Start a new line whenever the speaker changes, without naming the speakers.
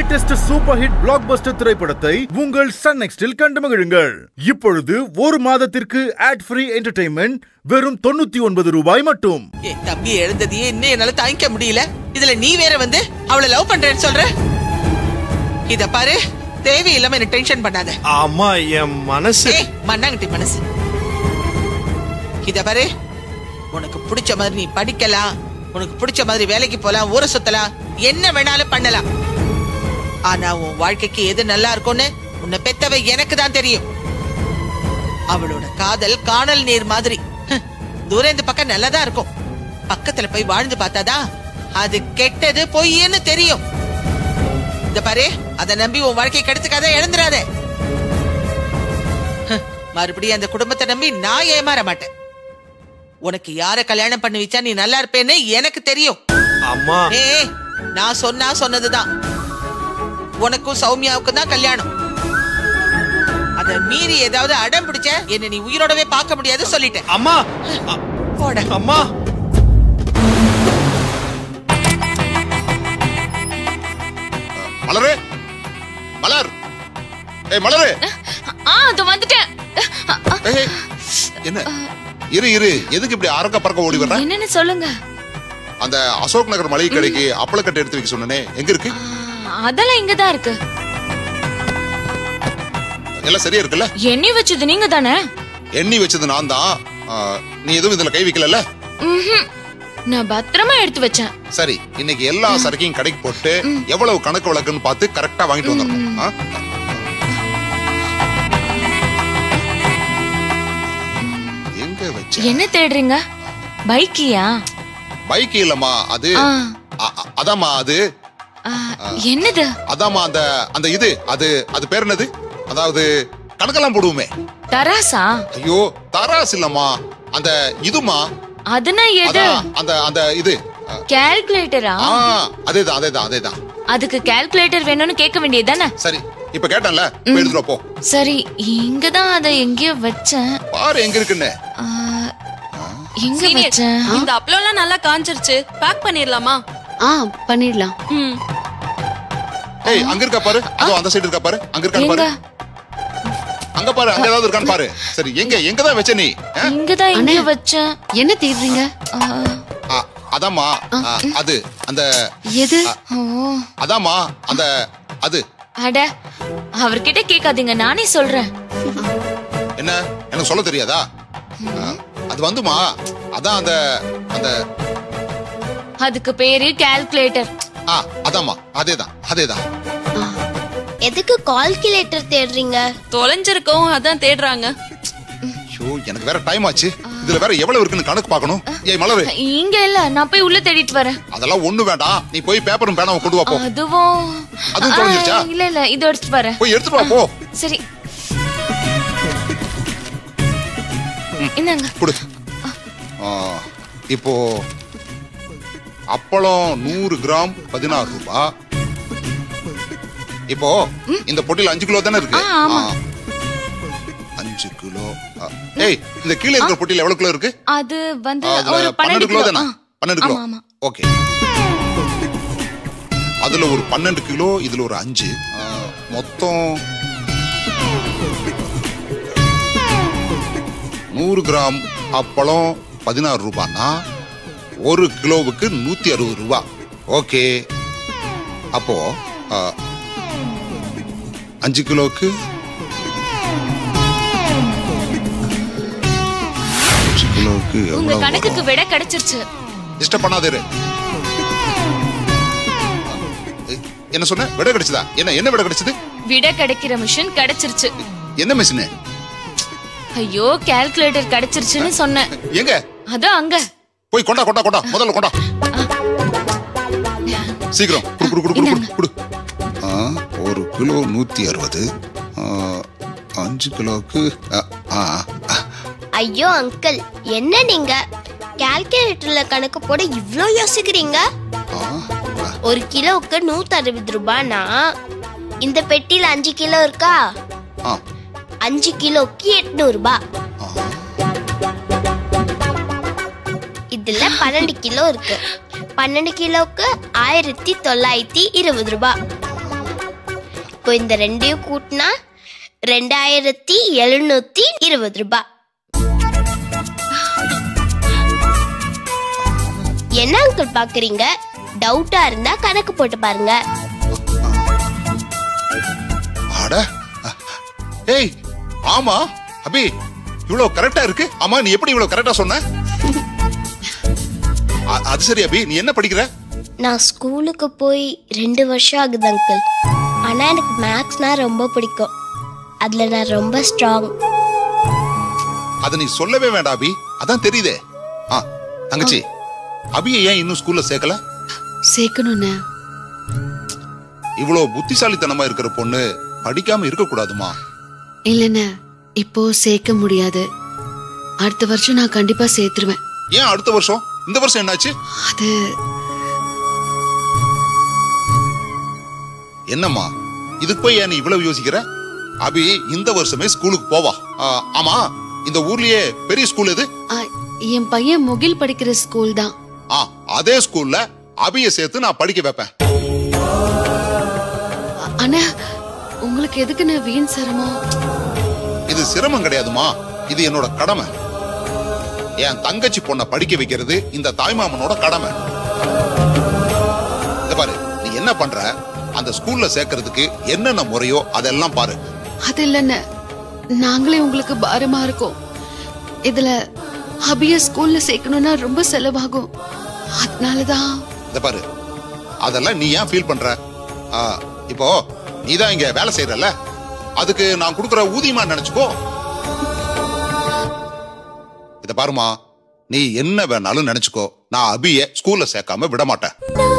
Latest super hit blockbuster திரைப்படத்தை உங்கள் Sun நெக்ஸ்டில் கண்டு மகிழுங்கள் இப்பொழுது ஒரு மாதத்திற்கு ஆட் ஃப்ரீ என்டர்டைன்மெண்ட் வெறும் தொண்ணூத்தி ஒன்பது ரூபாய் மட்டும்
என் தம்பி எழுந்ததையே இன்னும் என்னால தாங்கிக்க முடியல இதுல நீ வேற வந்து அவளை லவ் பண்றேன்னு சொல்ற இத பாரு தேவையில்லாம என்ன டென்ஷன் பண்ணாத
அம்மா என் மனசு
ஏய் மண்ணாங்கட்டி மனசு இத பாரு உனக்கு பிடிச்ச மாதிரி நீ படிக்கலாம் உனக்கு பிடிச்ச மாதிரி வேலைக்கு போலாம் ஊரை சுத்தலாம் என்ன வேணாலும் பண்ணலாம் ஆனா உன் வாழ்க்கைக்கு எது நல்லா இருக்கும்னு உன்னை பெத்தவ எனக்கு தான் தெரியும் அவளோட காதல் காணல் நீர் மாதிரி ஹ், தூரம் இந்த பக்கம் நல்லதா இருக்கும் பக்கத்துல போய் வாழ்ந்து பார்த்தாதான் அது கெட்டது பொய்ன்னு தெரியும் இந்த பாரு அத நம்பி உன் வாழ்க்கை கெடுத்துக்காத எழுந்துராதே ஹ், மறுபடியும் அந்த குடும்பத்தை நம்பி நான் ஏமாற மாட்டேன் உனக்கு யார கல்யாணம் பண்ணி வச்சா நீ நல்லா இருப்பேன்னு எனக்கு தெரியும்
அம்மா
ஏய் நான் சொன்னா சொன்னதுதான் உனக்கும் சௌமியாவுக்கும் தான் கல்யாணம் அத மீறி ஏதாவது அடம் பிடிச்ச என்ன நீ உயிரோடவே பார்க்க முடியாது சொல்லிட்டேன்
அம்மா அ-
போட
அம்மா
மலரு மலர் ஏய் மலரு
ஆ அது வந்துட்டேன்
ஏய், ஏய், என்ன இரு இரு எதுக்கு இப்படி அரக்க பறக்க ஓடி வர்ற
என்னன்னு சொல்லுங்க
அந்த அசோக் நகர் மளிகை கடைக்கு அப்பளக்கட்டை எடுத்து வைக்க சொன்னனே எங்க இருக்கு
ஆ, அதெல்லாம் இங்கதான் இருக்கு
எல்லாம் சரியா இருக்குல்ல
எண்ணி வச்சது நீங்க தானே
எண்ணி வச்சது நான் தான் ஆ, நீ எதுவும் இதுல கை வைக்கல
ம்ஹும். நான் பத்திரமா எடுத்து வச்சேன்
சரி இன்னைக்கு எல்லா சரக்கையும் கடைக்கு போட்டு எவ்வளவு கணக்கு வழக்குன்னு பார்த்து கரெக்டா வாங்கிட்டு வந்துடணும் ஆ? எங்க வச்ச
என்ன தேடுறீங்க பைக்கியா
பைக் இல்லம்மா அது
ஆ,
அ- அ- அதாம்மா அது
ஆ, என்னது
அதாம்மா அந்த அந்த இது அது அது பேர் என்னது அதாவது கணக்கெல்லாம் போடுவோமே
தராசா
ஐயோ தராஸ் இல்லம்மா அந்த இதுமா
அதுனா எது
அதான் அந்த அந்த இது
கால்குலேட்டரா
ஆ அதேதான் அதேதான் அதேதான்
அதுக்கு கால்குலேட்டர் வேணும்னு கேட்க வேண்டியதுதானே
சரி இப்ப கேட்டேன்ல போய் எடுத்துட்டு வா, போ
சரி இங்கதான் அதை எங்கேயோ வச்சேன்
பாரு எங்க இருக்குன்னு
ஆ, எங்க வச்சேன்
இந்த அப்பளம்லாம் நல்லா காஞ்சிருச்சு பேக் பண்ணிடலாமா
ஆ பண்ணிடலாம்
ம்
ஏய் அங்க இருக்கா பாரு அதோ அந்த சைடு இருக்கா பாரு அங்க இருக்கான்னு
எங்க
பாரு அங்க பாரு அங்க ஏதாவது இருக்கான்னு பாரு சரி எங்க எங்க தான் வச்ச நீ ஆ?
இங்கதான் எங்கேயோ வச்சேன்
என்ன தேடுறீங்க
ஆ,
ஆ, அதாம்மா ஆ, அது அந்த
எது
ஓ
அதாம்மா அந்த அது
அட அவர்கிட்ட கேட்காதீங்க நானே சொல்றேன்
என்ன எனக்கு சொல்ல தெரியாதா ஆ, அது வந்துமா அதான் அந்த அந்த
அதுக்கு பேரு கால்குலேட்டர்
ஆ அதாம்மா அதேதான் அதேதான்
எதுக்கு கால்குலேட்டர் தேடுறீங்க
தொலைஞ்சிருக்கோம் அதான் தேடுறாங்க
ஐயோ எனக்கு வேற டைம் ஆச்சு இதுல வேற எவ்வளவு இருக்குன்னு கணக்கு பார்க்கணும் ஏய் மலரு
இங்க இல்ல நான் போய் உள்ள தேடிட்டு வரேன்
அதெல்லாம் ஒண்ணு வேண்டாம் நீ போய் பேப்பரும் பேனாவும் கொண்டு வா போ
அதுவும்
அதுவும்
ஆ,
தொலைஞ்சிருச்சா?
இல்ல இல்ல இது எடுத்துட்டு வரேன்
போய் எடுத்துட்டு வா போ
சரி இந்தாங்க
கொடு ஆ, இப்போ அப்பளம் நூறு கிராம் பதினாறு ரூபாய் இப்போ இந்த பொட்டில அஞ்சு கிலோ தானே இருக்கு
ஆ, ஆமா.
ஆ. அஞ்சு கிலோ ஆ. ஏய் இந்த கீழே இருக்கிற பொட்டில எவ்வளவு கிலோ இருக்கு
அது வந்து
அதுல
ஒரு
பன்னெண்டு கிலோ தானே
ஆ.
பன்னெண்டு கிலோ
ஆமா, ஆமா.
ஓகே அதுல ஒரு பன்னெண்டு கிலோ இதுல ஒரு அஞ்சு ஆ, மொத்தம் நூறு கிராம் அப்பளம் பதினாறு ரூபாய்னா ஒரு கிலோவுக்கு நூத்தி அறுபது ரூபா ஓகே அப்போ ஆ, அஞ்சு கிலோவுக்கு அஞ்சு கிலோவுக்கு
உங்க
எவ்வளவு
கணக்குக்கு
வரும்?
விட கிடைச்சிருச்சு
டிஸ்டர்ப் பண்ணாதே இரு. எ- என்ன சொன்ன விட கிடைச்சதா என்ன என்ன விட கிடைச்சது
விட கிடைக்கிற மிஷின் கிடைச்சிருச்சு
என்ன மிஷினு
ஐயோ கால்குலேட்டர் கிடைச்சிருச்சுன்னு சொன்னேன்
எங்க
அது அங்க
போய் கொண்டா கொண்டா கொண்டா முதல்ல கொண்டா சீக்கிரம் குடு குடு குடு குடு குடு குடு ஆ, ஒரு கிலோ நூத்தி அறுபது ஆ, அஞ்சு கிலோவுக்கு ஆ, ஆ, ஆ.
ஐயோ அங்கிள் என்ன நீங்க கால்குலேட்டர்ல கணக்கு போட இவ்ளோ யோசிக்கிறீங்க
ஆ, ஆ.
ஒரு கிலோவுக்கு நூத்தி அறுபது ரூபானா இந்த பெட்டியில அஞ்சு கிலோ இருக்கா
ஆ,
அஞ்சு கிலோக்கு எட்நூறு ரூபாய்
ஆ.
இதுல பன்னெண்டு கிலோ இருக்கு பன்னெண்டு கிலோவுக்கு ஆயிரத்தி தொள்ளாயிரத்தி இருபது ரூபாய் இப்போ இந்த ரெண்டையும் கூட்டினா ரெண்டாயிரத்தி எழுநூத்தி இருபது ரூபாய் என்ன அங்கிள் பாக்குறீங்க டவுட்டா இருந்தா கணக்கு போட்டு பாருங்க
அட ஏய் ஆமா அபி இவ்வளவு கரெக்டா இருக்கு ஆமா நீ எப்படி இவ்வளவு கரெக்டா சொன்ன அ- அது சரி அபி நீ என்ன படிக்கிற
நான் ஸ்கூலுக்கு போய் ரெண்டு வருஷம் ஆகுது அங்கிள் ஆனா எனக்கு மேக்ஸ்னா ரொம்ப பிடிக்கும் அதுல நான் ரொம்ப ஸ்ட்ராங்
அத நீ சொல்லவே வேண்டாம் அபி அதான் தெரியுதே ஆ தங்கச்சி அபியை ஏன் இன்னும் ஸ்கூல்ல சேர்க்கல
சேர்க்கணும்ண்ணே
இவ்வளவு புத்திசாலித்தனமா இருக்கிற பொண்ணு படிக்காம இருக்க கூடாதுமா
இல்லைண்ணே இப்போ சேர்க்க முடியாது அடுத்த வருஷம் நான் கண்டிப்பா சேர்த்துருவேன்
ஏன் அடுத்த வருஷம் இந்த வருஷம் என்னாச்சு
அது
என்னம்மா இதுக்கு போய் ஏன் நீ இவ்வளவு யோசிக்கிற அபி இந்த வருஷமே ஸ்கூலுக்கு போவா ஆ, ஆமா இந்த ஊர்லயே பெரிய ஸ்கூல் எது
ஆ, என் பையன் முகில் படிக்கிற ஸ்கூல் தான்
ஆ அதே ஸ்கூல்ல அபிய சேர்த்து நான் படிக்க வைப்பேன்
அ- அண்ணா உங்களுக்கு எதுக்குண்ணே வீண் சிரமம்
இது சிரமம் கிடையாதுமா இது என்னோட கடமை என் தங்கச்சி பொண்ணை படிக்க வைக்கிறது இந்த தாய்மாமனோட கடமை இந்த பாரு நீ என்ன பண்ற அந்த ஸ்கூல்ல சேர்க்கறதுக்கு என்னென்ன முறையோ அதெல்லாம் பாரு
அது இல்லைண்ணே நாங்களே உங்களுக்கு பாரமா இருக்கோம் இதுல அபிய ஸ்கூல்ல சேர்க்கணும்னா ரொம்ப செலவாகும் அதனாலதான்
இந்த பாரு அதெல்லாம் நீ ஏன் ஃபீல் பண்ற ஆ, இப்போ நீ தான் இங்க வேலை செய்யறல அதுக்கு நான் கொடுக்குற ஊதியமா நினைச்சுக்கோ இத பாருமா நீ என்ன வேணாலும் நினைச்சுக்கோ நான் அபிய ஸ்கூல்ல சேர்க்காம விட மாட்டேன்